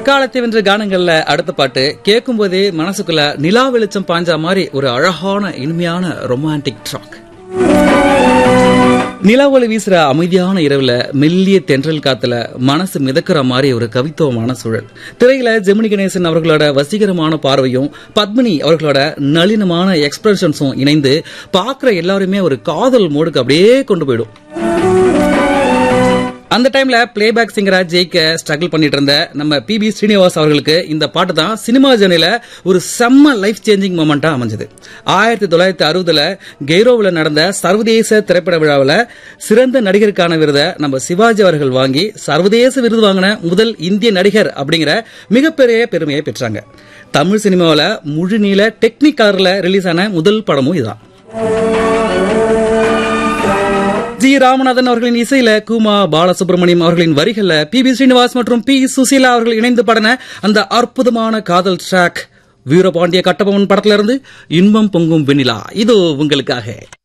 காலத்தை வென்ற கானங்கள்ல அடுத்த பாட்டு கேட்கும் போதே மனசுக்குள்ள நிலா வெளிச்சம் பாஞ்சா மாதிரி ஒரு அழகான இனிமையான ரொமான்டிக் ட்ராக் நிலா ஒளி வீசுற அமைதியான இரவுல மெல்லிய தென்றல் காத்துல மனசு மிதக்கிற மாதிரி ஒரு கவித்துவமான சூழல் திரையில ஜெமினி கணேசன் அவர்களோட வசீகரமான பார்வையும் பத்மினி அவர்களோட நளினமான எக்ஸ்பிரஷன்ஸும் இணைந்து பார்க்குற எல்லாருமே ஒரு காதல் மோடுக்கு அப்படியே கொண்டு போயிடும் அந்த டைம்ல பிளேபேக் சிங்கரா ஜெயிக்க ஸ்ட்ரகிள் பண்ணிட்டு இருந்த நம்ம பி பி ஸ்ரீனிவாஸ் அவர்களுக்கு இந்த பாட்டு தான் சினிமா ஜேர்னில ஒரு செம்ம லைஃப் சேஞ்சிங் மூமெண்டா அமைஞ்சது ஆயிரத்தி தொள்ளாயிரத்தி அறுபதுல கெய்ரோவில் நடந்த சர்வதேச திரைப்பட விழாவில் சிறந்த நடிகருக்கான விருதை நம்ம சிவாஜி அவர்கள் வாங்கி சர்வதேச விருது வாங்கின முதல் இந்திய நடிகர் அப்படிங்கிற மிகப்பெரிய பெருமையை பெற்றாங்க தமிழ் சினிமாவில் முழு நீள டெக்னிக் கலர்ல ரிலீஸ் ஆன முதல் படமும் இதுதான் ஜி ராமநாதன் அவர்களின் இசையில குமா பாலசுப்ரமணியம் அவர்களின் வரிகள்ல பி பி ஸ்ரீனிவாஸ் மற்றும் பி சுசீலா அவர்கள் இணைந்து பாடின அந்த அற்புதமான காதல் ட்ராக் வீரபாண்டிய கட்டபொம்மன் படத்துல இருந்து இன்பம் பொங்கும் வெண்ணிலா இது உங்களுக்காக